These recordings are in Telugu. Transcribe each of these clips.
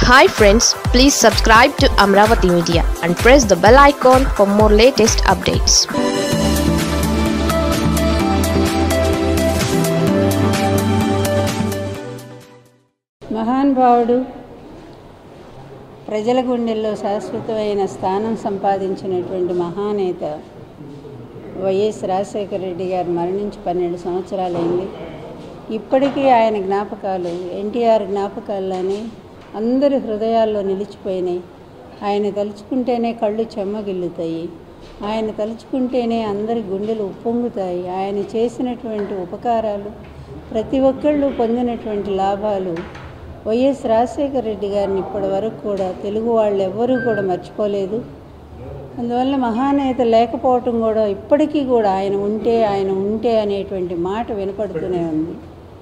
hi friends please subscribe to Amaravati media and press the bell icon for more latest updates మహానుభావుడు ప్రజల గుండెల్లో శాశ్వతమైన స్థానం సంపాదించినటువంటి మహానేత వైఎస్ రాజశేఖర రెడ్డి గారు మరణించి పన్నెండు సంవత్సరాలైంది ఇప్పటికీ ఆయన జ్ఞాపకాలు ఎన్టీఆర్ జ్ఞాపకాలని అందరి హృదయాల్లో నిలిచిపోయినాయి ఆయన తలుచుకుంటేనే కళ్ళు చెమ్మగిల్లుతాయి ఆయన తలుచుకుంటేనే అందరి గుండెలు ఉప్పొంగుతాయి ఆయన చేసినటువంటి ఉపకారాలు ప్రతి ఒక్కళ్ళు పొందినటువంటి లాభాలు వైఎస్ రాజశేఖర రెడ్డి గారిని ఇప్పటి వరకు కూడా తెలుగు వాళ్ళు ఎవ్వరూ కూడా మర్చిపోలేదు అందువల్ల మహానేత లేకపోవటం కూడా ఇప్పటికీ కూడా ఆయన ఉంటే ఆయన ఉంటే అనేటువంటి మాట వినపడుతూనే ఉంది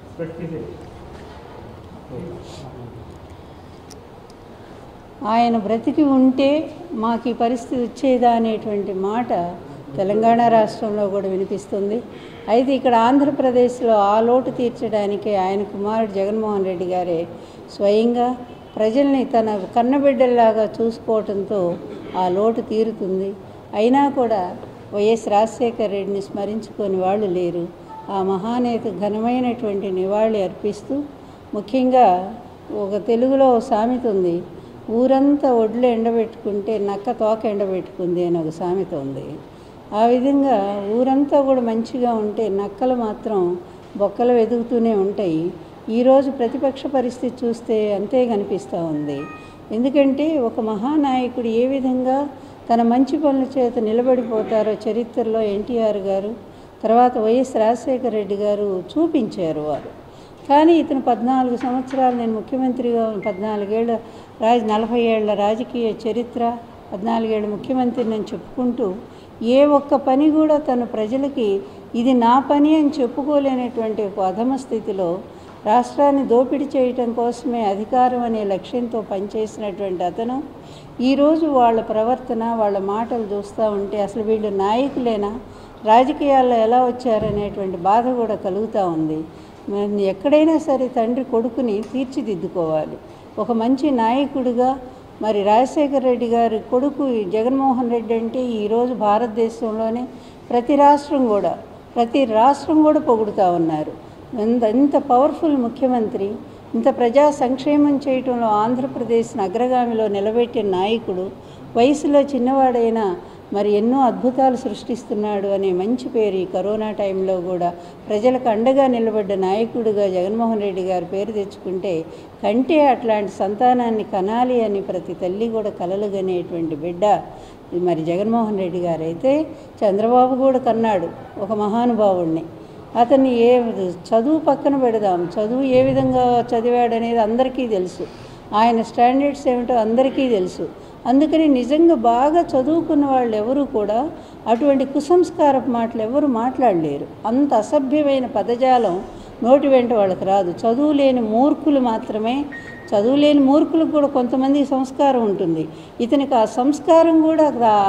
ఆయన బ్రతికి ఉంటే మాకు ఈ పరిస్థితి వచ్చేదా అనేటువంటి మాట తెలంగాణ రాష్ట్రంలో కూడా వినిపిస్తుంది అయితే ఇక్కడ ఆంధ్రప్రదేశ్లో ఆ లోటు తీర్చడానికి ఆయన కుమారుడు జగన్మోహన్ రెడ్డి గారే స్వయంగా ప్రజల్ని తన కన్నబిడ్డల్లాగా చూసుకోవడంతో ఆ లోటు తీరుతుంది అయినా కూడా వైఎస్ రాజశేఖర రెడ్డిని స్మరించుకొని వాళ్ళు లేరు ఆ మహానేత ఘనమైనటువంటి నివాళి అర్పిస్తూ ముఖ్యంగా ఒక తెలుగులో ఓ సామెత ఉంది ఊరంతా ఒడ్లు ఎండబెట్టుకుంటే నక్క తోక ఎండబెట్టుకుంది అని ఒక సామెత ఉంది ఆ విధంగా ఊరంతా కూడా మంచిగా ఉంటే నక్కలు మాత్రం బొక్కలు వెతుకుతూనే ఉంటాయి ఈరోజు ప్రతిపక్ష పరిస్థితి చూస్తే అంతే కనిపిస్తూ ఉంది ఎందుకంటే ఒక మహానాయకుడు ఏ విధంగా తన మంచి పనుల చేత నిలబడిపోతారో చరిత్రలో ఎన్టీఆర్ గారు తర్వాత వైఎస్ రాజశేఖర రెడ్డి గారు చూపించారు వారు కానీ ఇతను పద్నాలుగు సంవత్సరాలు నేను ముఖ్యమంత్రిగా పద్నాలుగేళ్ల రాజ నలభై ఏళ్ల రాజకీయ చరిత్ర పద్నాలుగేళ్ల ముఖ్యమంత్రి నేను చెప్పుకుంటూ ఏ ఒక్క పని కూడా తను ప్రజలకి ఇది నా పని అని చెప్పుకోలేనటువంటి ఒక అధమ స్థితిలో రాష్ట్రాన్ని దోపిడీ చేయటం కోసమే అధికారం అనే లక్ష్యంతో పనిచేసినటువంటి అతను ఈరోజు వాళ్ళ ప్రవర్తన వాళ్ళ మాటలు చూస్తూ ఉంటే అసలు వీళ్ళు నాయకులేనా రాజకీయాల్లో ఎలా వచ్చారనేటువంటి బాధ కూడా కలుగుతూ ఉంది మరి ఎక్కడైనా సరే తండ్రి కొడుకుని తీర్చిదిద్దుకోవాలి ఒక మంచి నాయకుడిగా మరి రాజశేఖర రెడ్డి గారి కొడుకు జగన్మోహన్ రెడ్డి అంటే ఈరోజు భారతదేశంలోనే ప్రతి రాష్ట్రం కూడా ప్రతి రాష్ట్రం కూడా పొగుడుతూ ఉన్నారు ఎంత ఇంత పవర్ఫుల్ ముఖ్యమంత్రి ఇంత ప్రజా సంక్షేమం చేయటంలో ఆంధ్రప్రదేశ్ని అగ్రగామిలో నిలబెట్టిన నాయకుడు వయసులో చిన్నవాడైనా మరి ఎన్నో అద్భుతాలు సృష్టిస్తున్నాడు అనే మంచి పేరు ఈ కరోనా టైంలో కూడా ప్రజలకు అండగా నిలబడ్డ నాయకుడిగా జగన్మోహన్ రెడ్డి గారు పేరు తెచ్చుకుంటే కంటే అట్లాంటి సంతానాన్ని కనాలి అని ప్రతి తల్లి కూడా కలలుగనేటువంటి బిడ్డ మరి జగన్మోహన్ రెడ్డి గారు అయితే చంద్రబాబు కూడా కన్నాడు ఒక మహానుభావుడిని అతన్ని ఏ చదువు పక్కన పెడదాం చదువు ఏ విధంగా చదివాడనేది అందరికీ తెలుసు ఆయన స్టాండర్డ్స్ ఏమిటో అందరికీ తెలుసు అందుకని నిజంగా బాగా చదువుకున్న వాళ్ళు ఎవరు కూడా అటువంటి కుసంస్కారపు మాటలు ఎవరు మాట్లాడలేరు అంత అసభ్యమైన పదజాలం నోటి వెంట వాళ్ళకి రాదు చదువు లేని మూర్ఖులు మాత్రమే చదువు లేని మూర్ఖులకు కూడా కొంతమంది సంస్కారం ఉంటుంది ఇతనికి ఆ సంస్కారం కూడా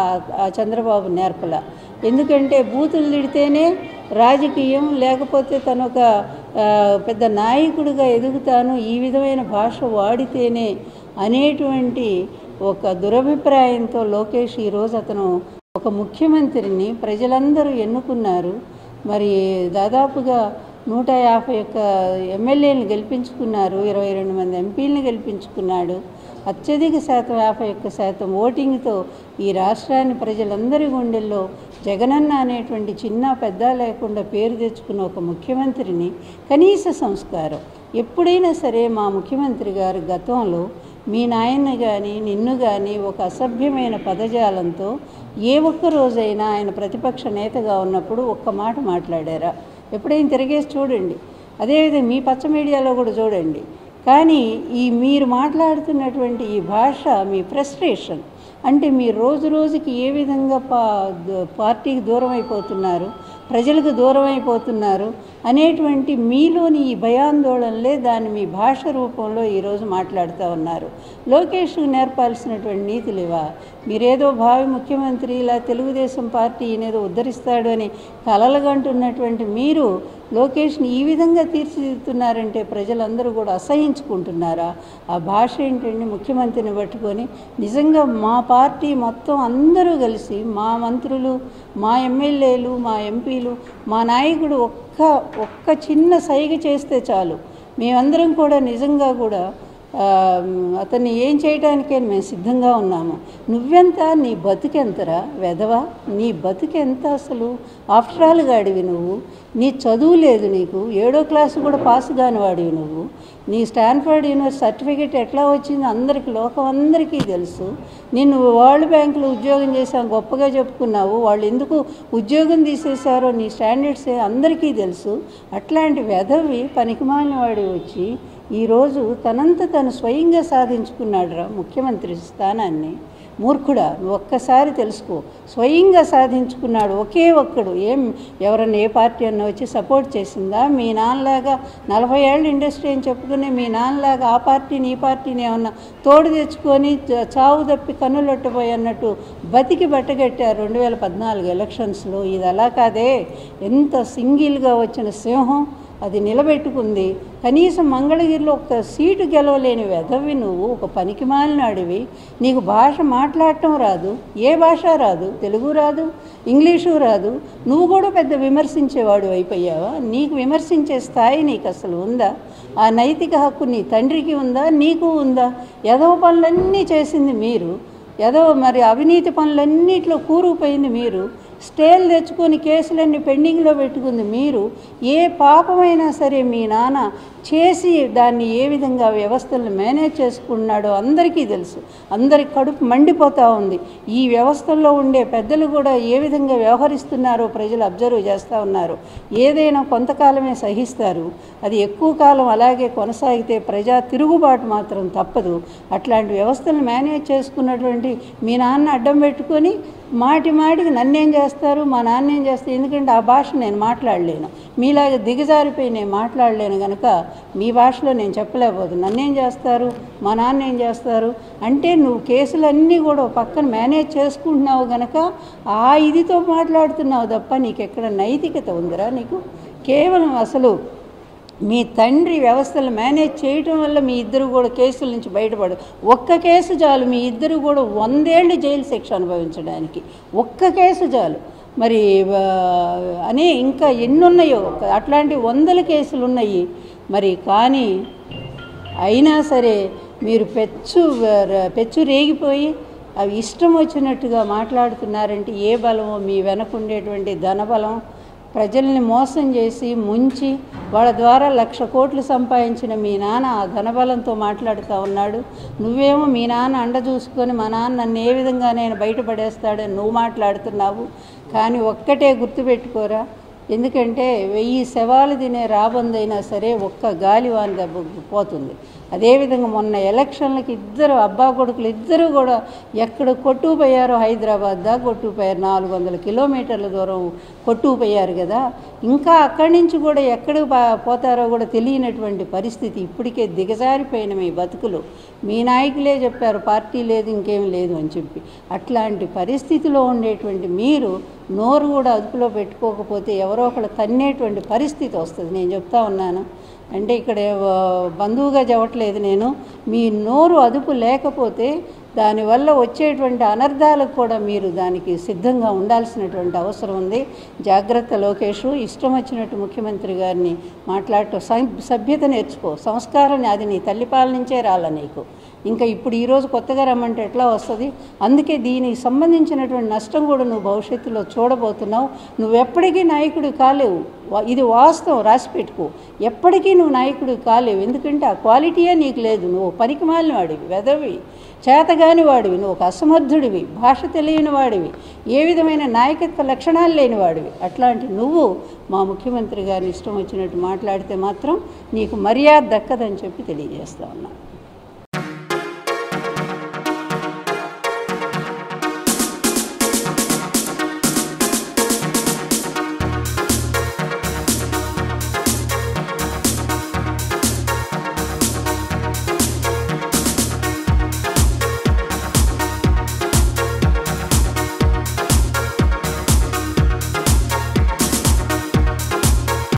ఆ చంద్రబాబు నేర్పల ఎందుకంటే బూతులు తిడితేనే రాజకీయం లేకపోతే తను ఒక పెద్ద నాయకుడిగా ఎదుగుతాను ఈ విధమైన భాష వాడితేనే అనేటువంటి ఒక దురభిప్రాయంతో లోకేష్ ఈరోజు అతను ఒక ముఖ్యమంత్రిని ప్రజలందరూ ఎన్నుకున్నారు మరి దాదాపుగా నూట యాభై ఒక్క ఎమ్మెల్యేలను గెలిపించుకున్నారు ఇరవై రెండు మంది ఎంపీలను గెలిపించుకున్నాడు అత్యధిక శాతం యాభై ఒక్క శాతం ఓటింగ్తో ఈ రాష్ట్రాన్ని ప్రజలందరి గుండెల్లో జగనన్న అనేటువంటి చిన్న పెద్ద లేకుండా పేరు తెచ్చుకున్న ఒక ముఖ్యమంత్రిని కనీస సంస్కారం ఎప్పుడైనా సరే మా ముఖ్యమంత్రి గారు గతంలో మీ నాయన్ని కానీ నిన్ను కానీ ఒక అసభ్యమైన పదజాలంతో ఏ ఒక్క రోజైనా ఆయన ప్రతిపక్ష నేతగా ఉన్నప్పుడు ఒక్క మాట మాట్లాడారా ఎప్పుడైనా తిరిగేసి చూడండి అదేవిధంగా మీ పచ్చ మీడియాలో కూడా చూడండి కానీ ఈ మీరు మాట్లాడుతున్నటువంటి ఈ భాష మీ ఫ్రస్ట్రేషన్ అంటే మీరు రోజు రోజుకి ఏ విధంగా పా పార్టీకి దూరం అయిపోతున్నారు ప్రజలకు దూరం అయిపోతున్నారు అనేటువంటి మీలోని ఈ భయాందోళనలే దాన్ని మీ భాష రూపంలో ఈరోజు మాట్లాడుతూ ఉన్నారు లోకేష్కు నేర్పాల్సినటువంటి నీతులు ఇవా మీరేదో భావి ముఖ్యమంత్రి ఇలా తెలుగుదేశం పార్టీ ఈయనేదో ఉద్ధరిస్తాడు అని కలలుగంటున్నటువంటి మీరు లోకేష్ని ఈ విధంగా తీర్చిదిద్దుతున్నారంటే ప్రజలందరూ కూడా అసహించుకుంటున్నారా ఆ భాష ఏంటండి ముఖ్యమంత్రిని పట్టుకొని నిజంగా మా పార్టీ మొత్తం అందరూ కలిసి మా మంత్రులు మా ఎమ్మెల్యేలు మా ఎంపీలు మా నాయకుడు ఒక్క ఒక్క చిన్న సైగ చేస్తే చాలు మేమందరం కూడా నిజంగా కూడా ఆ, అతన్ని ఏం చేయడానికే మేము సిద్ధంగా ఉన్నాము నువ్వెంత నీ బతుకెంతరా వెధవా నీ బతుకెంత అసలు ఆఫ్టర్ ఆల్ గాడివి నువ్వు నీ చదువు లేదు నీకు ఏడో క్లాసు కూడా పాస్ కాని వాడివి నువ్వు నీ స్టాన్ఫర్డ్ యూనివర్సిటీ సర్టిఫికేట్ ఎట్లా వచ్చింది అందరికీ లోకం అందరికీ తెలుసు నిన్ను వరల్డ్ బ్యాంకులో ఉద్యోగం చేసాం గొప్పగా చెప్పుకున్నావు వాళ్ళు ఎందుకు ఉద్యోగం తీసేశారో నీ స్టాండర్డ్స్ అందరికీ తెలుసు అట్లాంటి వెధవి పనికిమాలిన వాడి వచ్చి ఈరోజు తనంత తను స్వయంగా సాధించుకున్నాడు రా ముఖ్యమంత్రి స్థానాన్ని మూర్ఖుడా నువ్వు ఒక్కసారి తెలుసుకో స్వయంగా సాధించుకున్నాడు ఒకే ఒక్కడు ఏం ఎవరన్నా ఏ పార్టీ అన్న వచ్చి సపోర్ట్ చేసిందా మీ నాన్నలాగా నలభై ఏళ్ళ ఇండస్ట్రీ అని చెప్పుకునే మీ నాన్నలాగా ఆ పార్టీని ఈ పార్టీని ఏమన్నా తోడు తెచ్చుకొని చ- చావు తప్పి కన్నులొట్టబోయి అన్నట్టు బతికి బట్టగట్టారు రెండు వేల పద్నాలుగు ఎలక్షన్స్లో ఇది అలా కాదే ఎంత సింగిల్గా వచ్చిన సింహం అది నిలబెట్టుకుంది కనీసం మంగళగిరిలో ఒక సీటు గెలవలేని వెధవి నువ్వు ఒక పనికి మాలినాడివి నీకు భాష మాట్లాడటం రాదు ఏ భాష రాదు తెలుగు రాదు ఇంగ్లీషు రాదు నువ్వు కూడా పెద్ద విమర్శించేవాడు అయిపోయావా నీకు విమర్శించే స్థాయి నీకు అసలు ఉందా ఆ నైతిక హక్కు నీ తండ్రికి ఉందా నీకు ఉందా ఎదవ పనులన్నీ చేసింది మీరు ఏదో మరి అవినీతి పనులన్నిట్లో కూరుకుపోయింది మీరు స్టేలు తెచ్చుకొని కేసులన్నీ పెండింగ్లో పెట్టుకుంది మీరు ఏ పాపమైనా సరే మీ నాన్న చేసి దాన్ని ఏ విధంగా వ్యవస్థలను మేనేజ్ చేసుకున్నాడో అందరికీ తెలుసు అందరి కడుపు మండిపోతూ ఉంది ఈ వ్యవస్థల్లో ఉండే పెద్దలు కూడా ఏ విధంగా వ్యవహరిస్తున్నారో ప్రజలు అబ్జర్వ్ చేస్తూ ఉన్నారు ఏదైనా కొంతకాలమే సహిస్తారు అది ఎక్కువ కాలం అలాగే కొనసాగితే ప్రజా తిరుగుబాటు మాత్రం తప్పదు అట్లాంటి వ్యవస్థలను మేనేజ్ చేసుకున్నటువంటి మీ నాన్న అడ్డం పెట్టుకొని మాటి మాటికి నన్నేం చేస్తారు మా నాన్న ఏం చేస్తారు ఎందుకంటే ఆ భాష నేను మాట్లాడలేను మీలాగా దిగజారిపోయి నేను మాట్లాడలేను కనుక మీ భాషలో నేను చెప్పలేకపోతున్నాను నన్నేం చేస్తారు మా నాన్న ఏం చేస్తారు అంటే నువ్వు కేసులన్నీ కూడా ఓ పక్కన మేనేజ్ చేసుకుంటున్నావు గనక ఆ ఇదితో మాట్లాడుతున్నావు తప్ప నీకు ఎక్కడ నైతికత ఉందిరా నీకు కేవలం అసలు మీ తండ్రి వ్యవస్థలు మేనేజ్ చేయటం వల్ల మీ ఇద్దరు కూడా కేసుల నుంచి బయటపడు ఒక్క కేసు చాలు మీ ఇద్దరు కూడా వందేళ్ళు జైలు శిక్ష అనుభవించడానికి ఒక్క కేసు చాలు మరి ఆ, అనే ఇంకా ఎన్నున్నాయో అట్లాంటి వందల కేసులు ఉన్నాయి మరి కానీ అయినా సరే మీరు పెచ్చు పెచ్చు రేగిపోయి అవి ఇష్టం వచ్చినట్టుగా మాట్లాడుతున్నారంటే ఏ బలమో మీ వెనక ఉండేటువంటి ధనబలం ప్రజల్ని మోసం చేసి ముంచి వాళ్ళ ద్వారా లక్ష కోట్లు సంపాదించిన మీ నాన్న ఆ ధనబలంతో మాట్లాడుతూ ఉన్నాడు నువ్వేమో మీ నాన్న అండ చూసుకొని మా నాన్న నన్ను ఏ విధంగా నేను బయటపడేస్తాడని నువ్వు మాట్లాడుతున్నావు కానీ ఒక్కటే గుర్తుపెట్టుకోరా ఎందుకంటే వెయ్యి శవాలు తినే రాబందైనా సరే ఒక్క గాలి వాని దెబ్బ పోతుంది అదేవిధంగా మొన్న ఎలక్షన్లకి ఇద్దరు అబ్బా కొడుకులు ఇద్దరు కూడా ఎక్కడ కొట్టుకుపోయారో హైదరాబాద్ దా కొట్టుకుపోయారు నాలుగు వందల కిలోమీటర్ల దూరం కొట్టుకుపోయారు కదా ఇంకా అక్కడి నుంచి కూడా ఎక్కడికి పా- పోతారో కూడా తెలియనటువంటి పరిస్థితి ఇప్పటికే దిగజారిపోయిన మీ బతుకులు మీ నాయకులే చెప్పారు పార్టీ లేదు ఇంకేం లేదు అని చెప్పి అట్లాంటి పరిస్థితిలో ఉండేటువంటి మీరు నోరు కూడా అదుపులో పెట్టుకోకపోతే ఎవరో ఒకళ్ళు తన్నేటువంటి పరిస్థితి వస్తుంది నేను చెప్తా ఉన్నాను అంటే ఇక్కడ ఆ, బంధువుగా చెప్పట్లేదు నేను మీ నోరు అదుపు లేకపోతే దానివల్ల వచ్చేటువంటి అనర్థాలకు కూడా మీరు దానికి సిద్ధంగా ఉండాల్సినటువంటి అవసరం ఉంది జాగ్రత్త లోకేష్ ఇష్టం వచ్చినట్టు ముఖ్యమంత్రి గారిని మాట్లాడటం సం- సభ్యత నేర్చుకో సంస్కారం అది నీ తల్లిపాల నుంచే రాల నీకు ఇంకా ఇప్పుడు ఈరోజు కొత్తగా రమ్మంటే ఎట్లా వస్తుంది అందుకే దీనికి సంబంధించినటువంటి నష్టం కూడా నువ్వు భవిష్యత్తులో చూడబోతున్నావు నువ్వు ఎప్పటికీ నాయకుడు కాలేవు వా- ఇది వాస్తవం రాసి పెట్టుకో ఎప్పటికీ నువ్వు నాయకుడు కాలేవు ఎందుకంటే ఆ క్వాలిటీయే నీకు లేదు నువ్వు పనికి మాలిన వాడివి వెదవి చేతగాని వాడివి నువ్వు ఒక అసమర్థుడివి భాష తెలియని వాడివి ఏ విధమైన నాయకత్వ లక్షణాలు లేని వాడివి అట్లాంటి నువ్వు మా ముఖ్యమంత్రి గారిని ఇష్టం వచ్చినట్టు మాట్లాడితే మాత్రం నీకు మర్యాద దక్కదని చెప్పి తెలియజేస్తా ఉన్నా